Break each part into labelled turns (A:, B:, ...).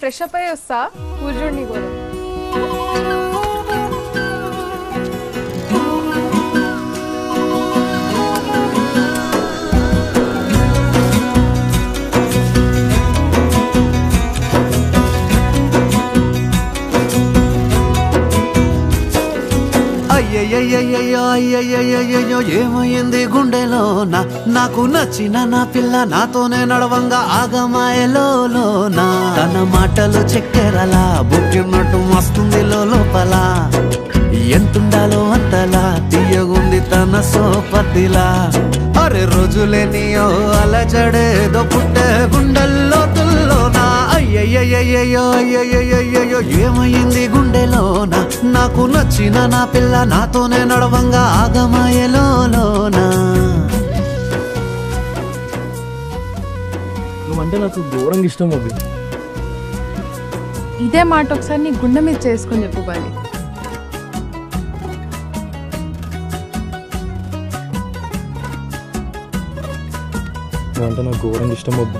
A: fresh up అయ్యి వస్తా కూర్చోండి కూడా
B: అయ్యయ్యయ్యయ్యో అయ్యయ్యయ్యయ్యో ఏమైంది గుండెలోన నాకు నచ్చిన నా పిల్ల నాతోనే నడవంగా ఆగమాయలోన తన మాటలు చక్కెరలా బుక్కినట్టు మస్తుంది లోపల ఎంతుండాలో అంతలా తీయగుంది తన సోపతిలా అరే రోజులేనియో అలజడేదో పుట్టే గుండెల్లో తుల్లోనా అయ్యయ్యయ్యయ్యో అయ్యయ్యయ్యయ్యో ఏమైంది గుండెలోన నాకు నచ్చిన నా పిల్ల నాతోనే నడవంగా ఆగమాయలోనా
C: నువ్వంటే నాకు ఘోరంగా ఇష్టం అవి
A: ఇదే మాట ఒకసారి నీ గుండె మీద చేసుకొని చెప్పు బాలి
C: నువ్వంటే నాకు ఘోరంగా ఇష్టం వద్దు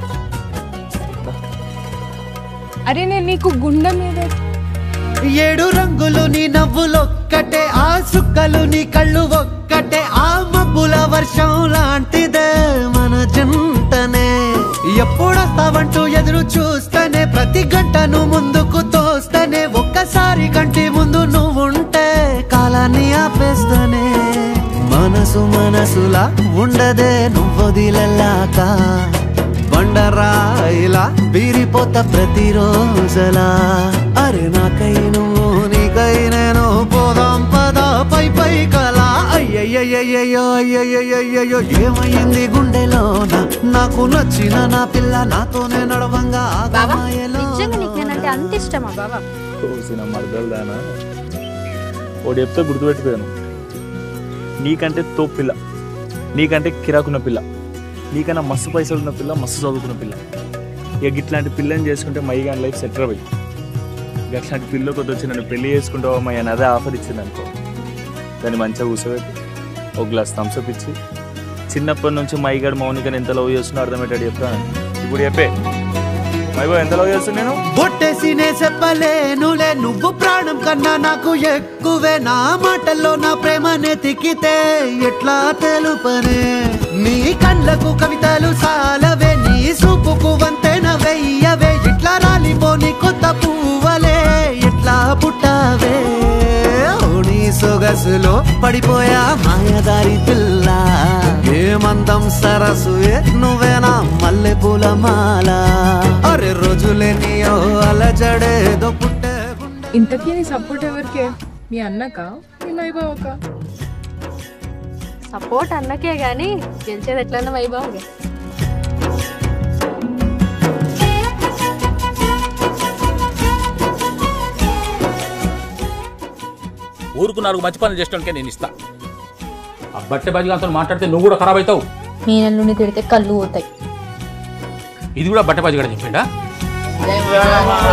A: అరే నేను నీకు గుండె మీద
B: ఏడు రంగులు నీ నవ్వులొక్కటే ఆ సుక్కలు నీ కళ్ళు ఒక్కటే ఆ మబ్బుల వర్షం లాంటిదే మన జంటనే ఎప్పుడొస్తావంటూ ఎదురు చూస్తేనే ప్రతి గంటను ముందుకు తోస్తేనే ఒక్కసారి కంటి ముందు నువ్వుంటే కాలాన్ని ఆపేస్తేనే మనసు మనసులా ఉండదే నువ్వొదిలెల్లాక బండరాయిలా బీరిపోత ప్రతిరోజలా అరే నాకై నువ్వు నీకై నేను పోదాం పద పై పై కలా అయ్యయ్యయ్యయ్యో అయ్యయ్యయ్యయ్యో ఏమైంది గుండెలోన నాకు నచ్చిన నా పిల్ల నాతోనే నడవంగా
D: బావా
B: ఆగమాయలో
D: నిజంగా నీకు నేనంటే అంత ఇష్టమా బావా
C: కోసిన మరదలు దానా ఒకటి చెప్తే గుర్తుపెట్టుకోను నీకంటే తో పిల్ల నీకంటే కిరాకున్న పిల్ల నీకన్నా మస్తు పైసలు ఉన్న పిల్ల మస్తు చదువుకున్న పిల్ల ఇక ఇట్లాంటి పిల్లని చేసుకుంటే మై కానీ లైఫ్ సెటిల్ అవ్వి ఇక అట్లాంటి పిల్ల కొద్ది వచ్చి నన్ను పెళ్లి చేసుకుంటావా మై అని అదే ఆఫర్ ఇచ్చింది అనుకో దాన్ని మంచిగా కూర్చోబెట్టి ఒక గ్లాస్ థమ్స్అప్ ఇచ్చి చిన్నప్పటి నుంచి మైగాడు మౌనికని ఎంత లవ్ చేస్తున్నా అర్థమయ్యేటట్టు చెప్తాను ఇప్పుడు చెప్పే మైబో ఎంత లవ్ చేస్తున్నా నేను
B: బొట్టేసి నే చెప్పలేనులే నువ్వు ప్రాణం కన్నా నాకు ఎక్కువే నా మాటల్లో నా ప్రేమనే తిక్కితే ఎట్లా తెలుపనే నీ కళ్ళకు కవితలు సాలవే నీ సూపుకు వంతెన వెయ్యవే ఇట్లా రాలిపోని కొత్త పువ్వలే ఎట్లా పుట్టావే ఓ నీ సొగసులో పడిపోయా మాయదారి పిల్ల ఏమందం సరసు ఏ నువ్వేనా మల్లె పూల మాల అరే రోజులేనియో అలజడేదో పుట్టే గుండె
A: ఇంతకీ నీ సపోర్ట్ ఎవరికే మీ అన్నక మీ వైభవక
D: సపోర్ట్ అన్నకే గాని గెలిచేది ఎట్లన్నా వైభవ్
E: ఊరుకు నాలుగు మంచి పనులు చేసడానికి నేను ఇస్తా ఆ బట్టె బాజిగాంతో మాట్లాడితే నువ్వు కూడా ఖరాబ్ అవుతావు
D: మీ నల్లుని తిడితే కళ్ళు పోతాయి
E: ఇది కూడా బట్టె బాజిగాడ చెప్పిండా
D: జై